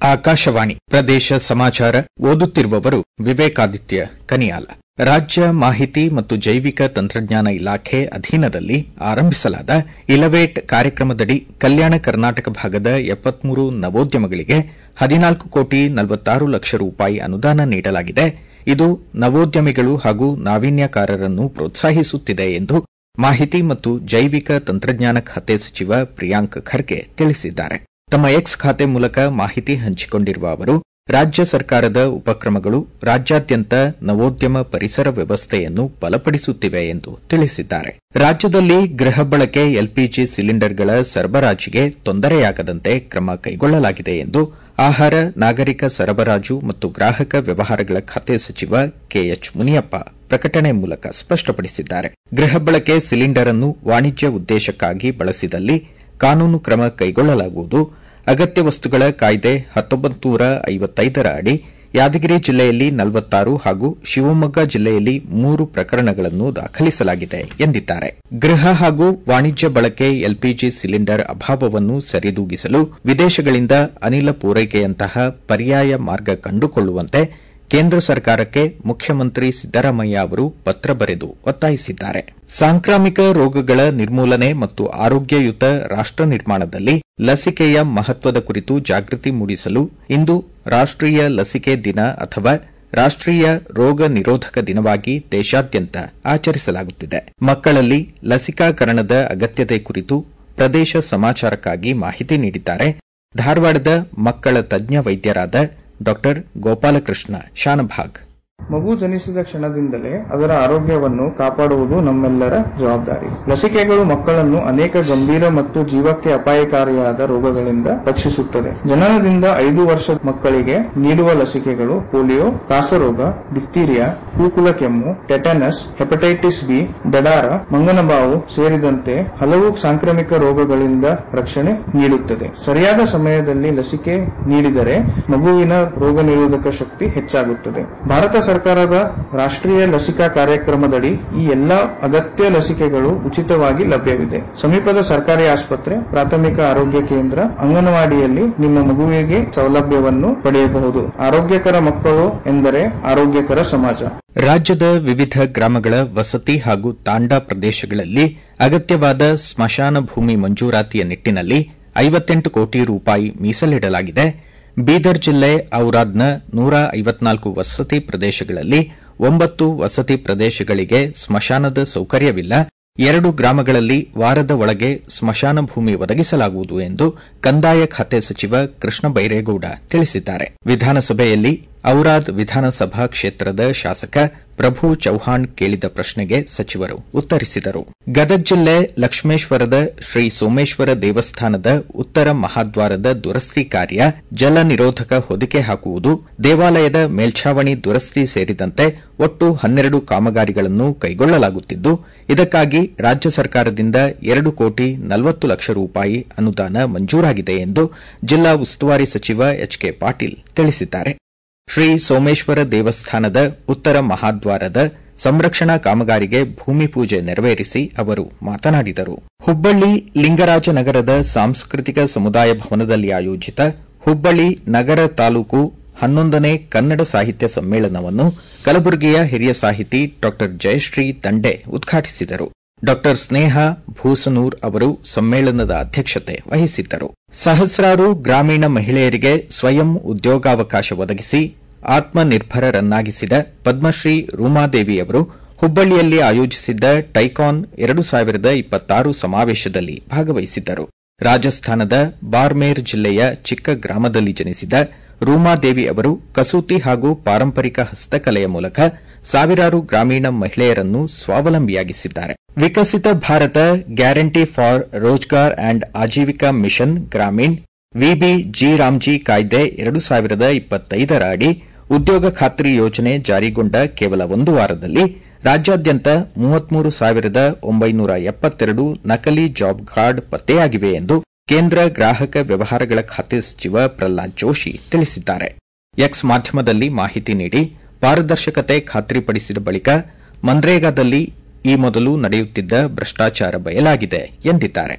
ಆಕಾಶವಾಣಿ ಪ್ರದೇಶ ಸಮಾಚಾರ ಓದುತ್ತಿರುವವರು ವಿವೇಕಾದಿತ್ಯ ಕನಿಯಾಲ ರಾಜ್ಯ ಮಾಹಿತಿ ಮತ್ತು ಜೈವಿಕ ತಂತ್ರಜ್ಞಾನ ಇಲಾಖೆ ಅಧೀನದಲ್ಲಿ ಆರಂಭಿಸಲಾದ ಇಲವೇಟ್ ಕಾರ್ಯಕ್ರಮದಡಿ ಕಲ್ಯಾಣ ಕರ್ನಾಟಕ ಭಾಗದ ಎಪ್ಪತ್ಮೂರು ನವೋದ್ಯಮಗಳಿಗೆ ಹದಿನಾಲ್ಕು ಕೋಟಿ ನಲವತ್ತಾರು ಲಕ್ಷ ರೂಪಾಯಿ ಅನುದಾನ ನೀಡಲಾಗಿದೆ ಇದು ನವೋದ್ಯಮಿಗಳು ಹಾಗೂ ನಾವೀನ್ಯಕಾರರನ್ನು ಪ್ರೋತ್ಸಾಹಿಸುತ್ತಿದೆ ಎಂದು ಮಾಹಿತಿ ಮತ್ತು ಜೈವಿಕ ತಂತ್ರಜ್ಞಾನ ಖಾತೆ ಸಚಿವ ಪ್ರಿಯಾಂಕ್ ಖರ್ಗೆ ತಿಳಿಸಿದ್ದಾರೆ ತಮ್ಮ ಎಕ್ಸ್ ಖಾತೆ ಮೂಲಕ ಮಾಹಿತಿ ಹಂಚಿಕೊಂಡಿರುವ ಅವರು ರಾಜ್ಯ ಸರ್ಕಾರದ ಉಪಕ್ರಮಗಳು ರಾಜ್ಯಾದ್ಯಂತ ನವೋದ್ಯಮ ಪರಿಸರ ವ್ಯವಸ್ಥೆಯನ್ನು ಬಲಪಡಿಸುತ್ತಿವೆ ಎಂದು ತಿಳಿಸಿದ್ದಾರೆ ರಾಜ್ಯದಲ್ಲಿ ಗೃಹ ಬಳಕೆ ಎಲ್ಪಿಜಿ ಸಿಲಿಂಡರ್ಗಳ ಸರಬರಾಜಿಗೆ ತೊಂದರೆಯಾಗದಂತೆ ಕ್ರಮ ಕೈಗೊಳ್ಳಲಾಗಿದೆ ಎಂದು ಆಹಾರ ನಾಗರಿಕ ಸರಬರಾಜು ಮತ್ತು ಗ್ರಾಹಕ ವ್ಯವಹಾರಗಳ ಖಾತೆ ಸಚಿವ ಕೆಎಚ್ ಮುನಿಯಪ್ಪ ಪ್ರಕಟಣೆ ಮೂಲಕ ಸ್ಪಷ್ಟಪಡಿಸಿದ್ದಾರೆ ಗೃಹ ಬಳಕೆ ಸಿಲಿಂಡರ್ ಅನ್ನು ವಾಣಿಜ್ಯ ಉದ್ದೇಶಕ್ಕಾಗಿ ಬಳಸಿದಲ್ಲಿ ಕಾನೂನು ಕ್ರಮ ಕೈಗೊಳ್ಳಲಾಗುವುದು ಅಗತ್ಯ ವಸ್ತುಗಳ ಕಾಯ್ದೆ ಹತ್ತೊಂಬತ್ತು ನೂರ ಐವತ್ತೈದರ ಅಡಿ ಯಾದಗಿರಿ ಜಿಲ್ಲೆಯಲ್ಲಿ ನಲವತ್ತಾರು ಹಾಗೂ ಶಿವಮೊಗ್ಗ ಜಿಲ್ಲೆಯಲ್ಲಿ ಮೂರು ಪ್ರಕರಣಗಳನ್ನು ದಾಖಲಿಸಲಾಗಿದೆ ಎಂದಿದ್ದಾರೆ ಗೃಹ ಹಾಗೂ ವಾಣಿಜ್ಯ ಬಳಕೆ ಎಲ್ಪಿಜಿ ಸಿಲಿಂಡರ್ ಅಭಾವವನ್ನು ಸರಿದೂಗಿಸಲು ವಿದೇಶಗಳಿಂದ ಅನಿಲ ಪೂರೈಕೆಯಂತಹ ಪರ್ಯಾಯ ಮಾರ್ಗ ಕಂಡುಕೊಳ್ಳುವಂತೆ ಕೇಂದ್ರ ಸರ್ಕಾರಕ್ಕೆ ಮುಖ್ಯಮಂತ್ರಿ ಸಿದ್ದರಾಮಯ್ಯ ಅವರು ಪತ್ರ ಬರೆದು ಒತ್ತಾಯಿಸಿದ್ದಾರೆ ಸಾಂಕ್ರಾಮಿಕ ರೋಗಗಳ ನಿರ್ಮೂಲನೆ ಮತ್ತು ಆರೋಗ್ಯಯುತ ರಾಷ್ಟ ನಿರ್ಮಾಣದಲ್ಲಿ ಲಸಿಕೆಯ ಮಹತ್ವದ ಕುರಿತು ಜಾಗೃತಿ ಮೂಡಿಸಲು ಇಂದು ರಾಷ್ಟೀಯ ಲಸಿಕೆ ದಿನ ಅಥವಾ ರಾಷ್ಟೀಯ ರೋಗ ನಿರೋಧಕ ದಿನವಾಗಿ ದೇಶಾದ್ಯಂತ ಆಚರಿಸಲಾಗುತ್ತಿದೆ ಮಕ್ಕಳಲ್ಲಿ ಲಸಿಕಾಕರಣದ ಅಗತ್ಯತೆ ಕುರಿತು ಪ್ರದೇಶ ಸಮಾಚಾರಕ್ಕಾಗಿ ಮಾಹಿತಿ ನೀಡಿದ್ದಾರೆ ಧಾರವಾಡದ ಮಕ್ಕಳ ತಜ್ಞ ವೈದ್ಯರಾದ ಡಾ ಗೋಪಾಲಕೃಷ್ಣ ಶಾನಭಾಗ್ ಮಗು ಜನಿಸಿದ ಕ್ಷಣದಿಂದಲೇ ಅದರ ಆರೋಗ್ಯವನ್ನು ಕಾಪಾಡುವುದು ನಮ್ಮೆಲ್ಲರ ಜವಾಬ್ದಾರಿ ಲಸಿಕೆಗಳು ಮಕ್ಕಳನ್ನು ಅನೇಕ ಗಂಭೀರ ಮತ್ತು ಜೀವಕ್ಕೆ ಅಪಾಯಕಾರಿಯಾದ ರೋಗಗಳಿಂದ ರಕ್ಷಿಸುತ್ತದೆ ಜನನದಿಂದ ಐದು ವರ್ಷ ಮಕ್ಕಳಿಗೆ ನೀಡುವ ಲಸಿಕೆಗಳು ಪೋಲಿಯೋ ಕಾಸರೋಗ ಡಿಫ್ತೀರಿಯಾ ಕೂಕುಲ ಕೆಮ್ಮು ಟೆಟನಸ್ ಹೆಪಟೈಟಿಸ್ ಬಿ ದಡಾರ ಮಂಗನಬಾವು ಸೇರಿದಂತೆ ಹಲವು ಸಾಂಕ್ರಾಮಿಕ ರೋಗಗಳಿಂದ ರಕ್ಷಣೆ ನೀಡುತ್ತದೆ ಸರಿಯಾದ ಸಮಯದಲ್ಲಿ ಲಸಿಕೆ ನೀಡಿದರೆ ಮಗುವಿನ ರೋಗ ನಿರೋಧಕ ಶಕ್ತಿ ಹೆಚ್ಚಾಗುತ್ತದೆ ಭಾರತ ಸರ್ಕಾರದ ರಾಷ್ಟ್ರೀಯ ಲಸಿಕಾ ಕಾರ್ಯಕ್ರಮದಡಿ ಈ ಎಲ್ಲಾ ಅಗತ್ಯ ಲಸಿಕೆಗಳು ಉಚಿತವಾಗಿ ಲಭ್ಯವಿದೆ ಸಮೀಪದ ಸರ್ಕಾರಿ ಆಸ್ಪತ್ರೆ ಪ್ರಾಥಮಿಕ ಆರೋಗ್ಯ ಕೇಂದ್ರ ಅಂಗನವಾಡಿಯಲ್ಲಿ ನಿಮ್ಮ ಮಗುವಿಗೆ ಸೌಲಭ್ಯವನ್ನು ಪಡೆಯಬಹುದು ಆರೋಗ್ಯಕರ ಮಕ್ಕಳು ಎಂದರೆ ಆರೋಗ್ಯಕರ ಸಮಾಜ ರಾಜ್ಯದ ವಿವಿಧ ಗ್ರಾಮಗಳ ವಸತಿ ಹಾಗೂ ತಾಂಡಾ ಪ್ರದೇಶಗಳಲ್ಲಿ ಅಗತ್ಯವಾದ ಸ್ಮಶಾನ ಭೂಮಿ ಮಂಜೂರಾತಿಯ ನಿಟ್ಟಿನಲ್ಲಿ ಐವತ್ತೆಂಟು ಕೋಟಿ ರೂಪಾಯಿ ಮೀಸಲಿಡಲಾಗಿದೆ ಬೀದರ್ ಜಿಲ್ಲೆ ಔರಾದ್ನ ನೂರ ಐವತ್ನಾಲ್ಕು ವಸತಿ ಪ್ರದೇಶಗಳಲ್ಲಿ ಒಂಬತ್ತು ವಸತಿ ಪ್ರದೇಶಗಳಿಗೆ ಸ್ಮಶಾನದ ಸೌಕರ್ಯವಿಲ್ಲ ಎರಡು ಗ್ರಾಮಗಳಲ್ಲಿ ವಾರದ ಒಳಗೆ ಸ್ಮಶಾನ ಭೂಮಿ ಒದಗಿಸಲಾಗುವುದು ಎಂದು ಕಂದಾಯ ಖಾತೆ ಸಚಿವ ಕೃಷ್ಣ ಬೈರೇಗೌಡ ತಿಳಿಸಿದ್ದಾರೆ ವಿಧಾನಸಭೆಯಲ್ಲಿ ಔರಾದ್ ವಿಧಾನಸಭಾ ಕ್ಷೇತ್ರದ ಶಾಸಕ ಪ್ರಭು ಚೌಹಾಣ್ ಕೇಳಿದ ಪ್ರಶ್ನೆಗೆ ಸಚಿವರು ಉತ್ತರಿಸಿದರು ಗದಗ ಜಿಲ್ಲೆ ಲಕ್ಷ್ಮೇಶ್ವರದ ಶ್ರೀ ಸೋಮೇಶ್ವರ ದೇವಸ್ಥಾನದ ಉತ್ತರ ಮಹಾದ್ವಾರದ ದುರಸ್ತಿ ಕಾರ್ಯ ಜಲ ನಿರೋಧಕ ಹೊದಿಕೆ ಹಾಕುವುದು ದೇವಾಲಯದ ಮೇಲ್ಛಾವಣಿ ದುರಸ್ತಿ ಸೇರಿದಂತೆ ಒಟ್ಟು ಹನ್ನೆರಡು ಕಾಮಗಾರಿಗಳನ್ನು ಕೈಗೊಳ್ಳಲಾಗುತ್ತಿದ್ದು ಇದಕ್ಕಾಗಿ ರಾಜ್ಯ ಸರ್ಕಾರದಿಂದ ಎರಡು ಕೋಟಿ ನಲವತ್ತು ಲಕ್ಷ ರೂಪಾಯಿ ಅನುದಾನ ಮಂಜೂರಾಗಿದೆ ಎಂದು ಜಿಲ್ಲಾ ಉಸ್ತುವಾರಿ ಸಚಿವ ಎಚ್ ಕೆ ಪಾಟೀಲ್ ತಿಳಿಸಿದ್ದಾರೆ ಶ್ರೀ ಸೋಮೇಶ್ವರ ದೇವಸ್ಥಾನದ ಉತ್ತರ ಮಹಾದ್ವಾರದ ಸಂರಕ್ಷಣಾ ಕಾಮಗಾರಿಗೆ ಭೂಮಿ ಪೂಜೆ ನೆರವೇರಿಸಿ ಅವರು ಮಾತನಾಡಿದರು ಹುಬ್ಬಳ್ಳಿ ಲಿಂಗರಾಜನಗರದ ಸಾಂಸ್ಕೃತಿಕ ಸಮುದಾಯ ಭವನದಲ್ಲಿ ಆಯೋಜಿತ ಹುಬ್ಬಳ್ಳಿ ನಗರ ತಾಲೂಕು ಹನ್ನೊಂದನೇ ಕನ್ನಡ ಸಾಹಿತ್ಯ ಸಮ್ಮೇಳನವನ್ನು ಕಲಬುರಗಿಯ ಹಿರಿಯ ಸಾಹಿತಿ ಡಾ ಜಯಶ್ರೀ ದಂಡೆ ಉದ್ಘಾಟಿಸಿದರು ಡಾ ಸ್ನೇಹ ಭೂಸನೂರ್ ಅವರು ಸಮ್ಮೇಳನದ ಅಧ್ಯಕ್ಷತೆ ವಹಿಸಿದ್ದರು ಸಹಸ್ರಾರು ಗ್ರಾಮೀಣ ಮಹಿಳೆಯರಿಗೆ ಸ್ವಯಂ ಉದ್ಯೋಗಾವಕಾಶ ಒದಗಿಸಿ ಆತ್ಮನಿರ್ಭರರನ್ನಾಗಿಸಿದ ಪದ್ಮಶ್ರೀ ರೂಮಾದೇವಿ ಅವರು ಹುಬ್ಬಳ್ಳಿಯಲ್ಲಿ ಆಯೋಜಿಸಿದ್ದ ಟೈಕಾನ್ ಎರಡು ಸಾವಿರದ ಇಪ್ಪತ್ತಾರು ಸಮಾವೇಶದಲ್ಲಿ ಭಾಗವಹಿಸಿದ್ದರು ರಾಜಸ್ಥಾನದ ಬಾರ್ಮೇರ್ ಜಿಲ್ಲೆಯ ಚಿಕ್ಕ ಗ್ರಾಮದಲ್ಲಿ ಜನಿಸಿದ ರೂಮಾದೇವಿ ಅವರು ಕಸೂತಿ ಹಾಗೂ ಪಾರಂಪರಿಕ ಹಸ್ತಕಲೆಯ ಮೂಲಕ ಸಾವಿರಾರು ಗ್ರಾಮೀಣ ಮಹಿಳೆಯರನ್ನು ಸ್ವಾವಲಂಬಿಯಾಗಿಸಿದ್ದಾರೆ Viksit Bharat guarantee for Rozgar and Ajeevika mission Gramin VB G RAM G ಕಾಯ್ದೆ ಎರಡು ಸಾವಿರದ ಇಪ್ಪತ್ತೈದರ ಅಡಿ ಉದ್ಯೋಗ ಖಾತ್ರಿ ಯೋಜನೆ ಜಾರಿಗೊಂಡ ಕೇವಲ ಒಂದು ವಾರದಲ್ಲಿ ರಾಜ್ಯಾದ್ಯಂತ ಮೂವತ್ಮೂರು ಸಾವಿರದ ಒಂಬೈನೂರ ಎಪ್ಪತ್ತೆರಡು ನಕಲಿ ಜಾಬ್ ಕಾರ್ಡ್ ಪತ್ತೆಯಾಗಿವೆ ಎಂದು ಕೇಂದ್ರ ಗ್ರಾಹಕ ವ್ಯವಹಾರಗಳ ಖಾತೆ ಸಚಿವ ಪ್ರಹ್ಲಾದ್ ಜೋಶಿ ತಿಳಿಸಿದ್ದಾರೆ ಎಕ್ಸ್ ಮಾಧ್ಯಮದಲ್ಲಿ ಮಾಹಿತಿ ನೀಡಿ ಪಾರದರ್ಶಕತೆ ಖಾತ್ರಿಪಡಿಸಿದ ಬಳಿಕ ಮನ್ರೇಗಾದಲ್ಲಿ ಈ ಮೊದಲು ನಡೆಯುತ್ತಿದ್ದ ಭ್ರಷ್ಟಾಚಾರ ಬಯಲಾಗಿದೆ ಎಂದಿದ್ದಾರೆ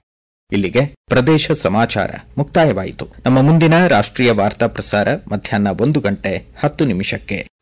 ಇಲ್ಲಿಗೆ ಪ್ರದೇಶ ಸಮಾಚಾರ ಮುಕ್ತಾಯವಾಯಿತು ನಮ್ಮ ಮುಂದಿನ ರಾಷ್ಟ್ರೀಯ ವಾರ್ತಾ ಪ್ರಸಾರ ಮಧ್ಯಾಹ್ನ ಒಂದು ಗಂಟೆ ಹತ್ತು ನಿಮಿಷಕ್ಕೆ